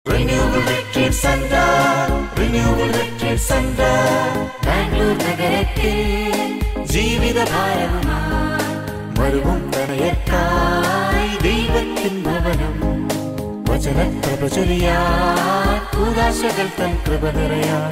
Renewable Retreat Center, Renewable Retreat Center, Bangalore നഗരത്തിൽ ജീവിതഭാരവുമായി മരുവും തനയത്തായി ദൈവത്തിൻ ഭവനം വചനപ്രഭ ചൊരിയാൻ ഉദാശകൾ തൻ കൃപ നിറയാൻ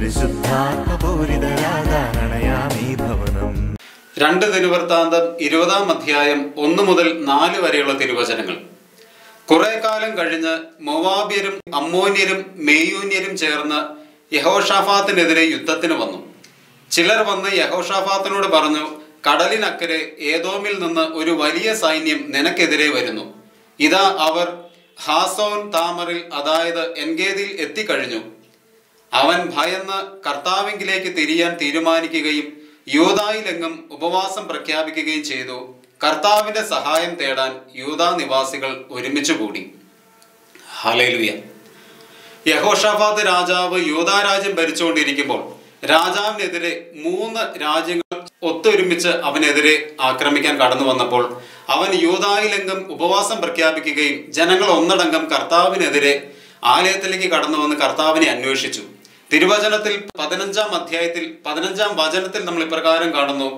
പരിശുദ്ധാത്മപൂരിതരാകാരണയാം ഈ ഭവനം രണ്ട് തിരുവൃത്താന്തം ഇരുപതാം അധ്യായം ഒന്ന് മുതൽ നാല് വരെയുള്ള തിരുവചനങ്ങൾ കുറെ കാലം കഴിഞ്ഞ് മൊവാബ്യരും അമ്മോന്യരും മെയ്യൂന്യരും ചേർന്ന് യഹോഷാഫാത്തിനെതിരെ യുദ്ധത്തിന് വന്നു ചിലർ വന്ന് യഹോഷാഫാത്തിനോട് പറഞ്ഞു കടലിനക്കരെ ഏതോമിൽ നിന്ന് ഒരു വലിയ സൈന്യം നിനക്കെതിരെ വരുന്നു ഇതാ അവർ ഹാസോൻ താമറിൽ അതായത് എൻഗേദിൽ എത്തിക്കഴിഞ്ഞു അവൻ ഭയന്ന് കർത്താവിങ്കിലേക്ക് തിരിയാൻ തീരുമാനിക്കുകയും യൂതായിലെങ്ങും ഉപവാസം പ്രഖ്യാപിക്കുകയും ചെയ്തു കർത്താവിന്റെ സഹായം തേടാൻ യൂതാ നിവാസികൾ ഒരുമിച്ച് കൂടി ഹലേലുയ യഹോഷാഫാത്ത് രാജാവ് യൂതാ രാജ്യം ഭരിച്ചുകൊണ്ടിരിക്കുമ്പോൾ രാജാവിനെതിരെ മൂന്ന് രാജ്യങ്ങൾ ഒത്തൊരുമിച്ച് അവനെതിരെ ആക്രമിക്കാൻ കടന്നു വന്നപ്പോൾ അവൻ യൂതായിലെങ്കും ഉപവാസം പ്രഖ്യാപിക്കുകയും ജനങ്ങൾ ഒന്നടങ്കം കർത്താവിനെതിരെ ആലയത്തിലേക്ക് കടന്നു വന്ന് കർത്താവിനെ അന്വേഷിച്ചു തിരുവചനത്തിൽ പതിനഞ്ചാം അധ്യായത്തിൽ പതിനഞ്ചാം വചനത്തിൽ നമ്മൾ ഇപ്രകാരം കാണുന്നു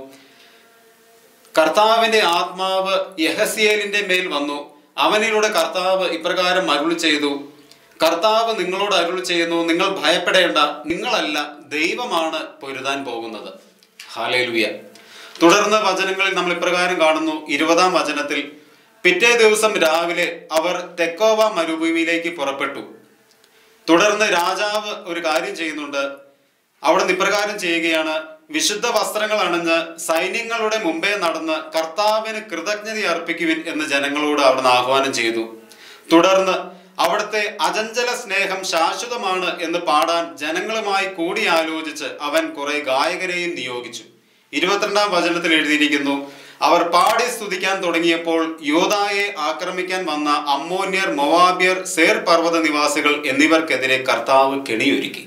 കർത്താവിന്റെ ആത്മാവ് യഹസിയേലിന്റെ മേൽ വന്നു അവനിലൂടെ കർത്താവ് ഇപ്രകാരം അരുൾ ചെയ്തു കർത്താവ് നിങ്ങളോട് അരുൾ ചെയ്യുന്നു നിങ്ങൾ ഭയപ്പെടേണ്ട നിങ്ങളല്ല ദൈവമാണ് പൊരുതാൻ പോകുന്നത് ഹാലേലുയ തുടർന്ന് വചനങ്ങളിൽ നമ്മൾ ഇപ്രകാരം കാണുന്നു ഇരുപതാം വചനത്തിൽ പിറ്റേ ദിവസം രാവിലെ അവർ തെക്കോവ മരുഭൂമിയിലേക്ക് പുറപ്പെട്ടു തുടർന്ന് രാജാവ് ഒരു കാര്യം ചെയ്യുന്നുണ്ട് അവിടെ ഇപ്രകാരം ചെയ്യുകയാണ് വിശുദ്ധ വസ്ത്രങ്ങൾ അണിഞ്ഞ് സൈന്യങ്ങളുടെ മുമ്പേ നടന്ന് കർത്താവിന് കൃതജ്ഞത അർപ്പിക്കുവിൻ എന്ന് ജനങ്ങളോട് അവിടുന്ന് ആഹ്വാനം ചെയ്തു തുടർന്ന് അവിടുത്തെ അചഞ്ചല സ്നേഹം ശാശ്വതമാണ് എന്ന് പാടാൻ ജനങ്ങളുമായി കൂടിയാലോചിച്ച് അവൻ കുറെ ഗായകരെയും നിയോഗിച്ചു ഇരുപത്തിരണ്ടാം വചനത്തിൽ എഴുതിയിരിക്കുന്നു അവർ പാടി സ്തുതിക്കാൻ തുടങ്ങിയപ്പോൾ യോദായെ ആക്രമിക്കാൻ വന്ന അമ്മോന്യർ മൊവാബിയർ സേർ പർവ്വത നിവാസികൾ എന്നിവർക്കെതിരെ കർത്താവ് കെണിയൊരുക്കി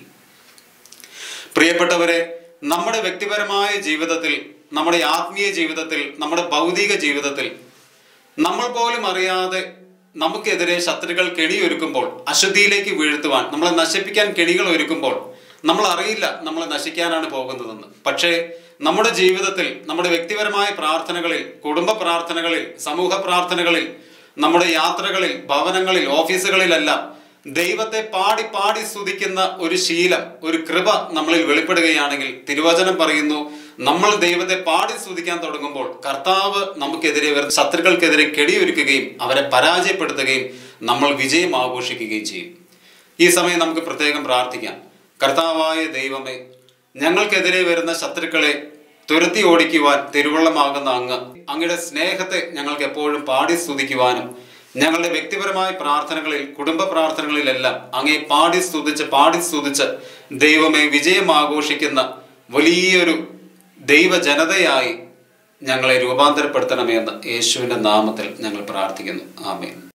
പ്രിയപ്പെട്ടവരെ നമ്മുടെ വ്യക്തിപരമായ ജീവിതത്തിൽ നമ്മുടെ ആത്മീയ ജീവിതത്തിൽ നമ്മുടെ ഭൗതിക ജീവിതത്തിൽ നമ്മൾ പോലും അറിയാതെ നമുക്കെതിരെ ശത്രുക്കൾ കെണിയൊരുക്കുമ്പോൾ അശുദ്ധിയിലേക്ക് വീഴ്ത്തുവാൻ നമ്മളെ നശിപ്പിക്കാൻ കെണികൾ ഒരുക്കുമ്പോൾ നമ്മൾ അറിയില്ല നമ്മളെ നശിക്കാനാണ് പോകുന്നതെന്ന് പക്ഷേ നമ്മുടെ ജീവിതത്തിൽ നമ്മുടെ വ്യക്തിപരമായ പ്രാർത്ഥനകളിൽ കുടുംബ പ്രാർത്ഥനകളിൽ സമൂഹ പ്രാർത്ഥനകളിൽ നമ്മുടെ യാത്രകളിൽ ഭവനങ്ങളിൽ ഓഫീസുകളിലെല്ലാം ദൈവത്തെ പാടി പാടി സ്തുതിക്കുന്ന ഒരു ശീലം ഒരു കൃപ നമ്മളിൽ വെളിപ്പെടുകയാണെങ്കിൽ തിരുവചനം പറയുന്നു നമ്മൾ ദൈവത്തെ പാടി സ്തുതിക്കാൻ തുടങ്ങുമ്പോൾ കർത്താവ് നമുക്കെതിരെ വരുന്ന ശത്രുക്കൾക്കെതിരെ കെടിയൊരുക്കുകയും അവരെ പരാജയപ്പെടുത്തുകയും നമ്മൾ വിജയം ആഘോഷിക്കുകയും ചെയ്യും ഈ സമയം നമുക്ക് പ്രത്യേകം പ്രാർത്ഥിക്കാം കർത്താവായ ദൈവമേ ഞങ്ങൾക്കെതിരെ വരുന്ന ശത്രുക്കളെ തുരത്തി ഓടിക്കുവാൻ തിരുവള്ളമാകുന്ന അങ്ങ് അങ്ങയുടെ സ്നേഹത്തെ ഞങ്ങൾക്ക് എപ്പോഴും പാടി സ്തുതിക്കുവാനും ഞങ്ങളുടെ വ്യക്തിപരമായ പ്രാർത്ഥനകളിൽ കുടുംബ പ്രാർത്ഥനകളിലെല്ലാം അങ്ങേ പാടി സ്തുതിച്ച് പാടി സ്തുതിച്ച് ദൈവമേ വിജയം ആഘോഷിക്കുന്ന വലിയൊരു ദൈവജനതയായി ഞങ്ങളെ രൂപാന്തരപ്പെടുത്തണമെന്ന് യേശുവിൻ്റെ നാമത്തിൽ ഞങ്ങൾ പ്രാർത്ഥിക്കുന്നു ആമേൻ